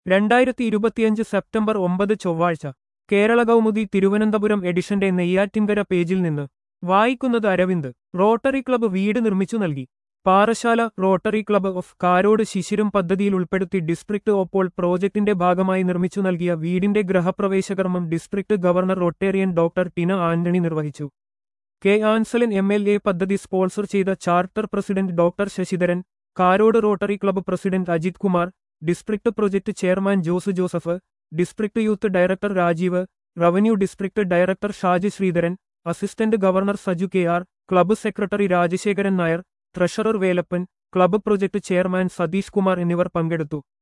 രണ്ടായിരത്തി ഇരുപത്തിയഞ്ച് സെപ്റ്റംബർ ഒമ്പത് ചൊവ്വാഴ്ച കേരള കൗമുദി തിരുവനന്തപുരം എഡിഷന്റെ നെയ്യാറ്റിൻകര പേജിൽ നിന്ന് വായിക്കുന്നത് അരവിന്ദ് റോട്ടറി ക്ലബ്ബ് വീട് നിർമ്മിച്ചു നൽകി Parassala Rotary club of Karode Shishiram പദ്ധതിയിൽ ഉൾപ്പെടുത്തി ഡിസ്ട്രിക്ട് ഓപ്പോൾ പ്രോജക്ടിന്റെ ഭാഗമായി നിർമ്മിച്ചു നൽകിയ വീടിന്റെ ഗ്രഹപ്രവേശകർമ്മം district governor Rotarian doctor Tina Antony നിർവഹിച്ചു K Ansalan M L A പദ്ധതി സ്പോൺസർ ചെയ്ത charter president doctor Sasidharan Karode Rotary club president Ajith Kumar district project chairman Jose Joseph district youth director Rajeev revenue district director Shaji Sreedharan assistant governor Saju K R club secretary Rajasekharan Nair treasurer Velappan club project chairman Satheesh Kumar എന്നിവർ പങ്കെടുത്തു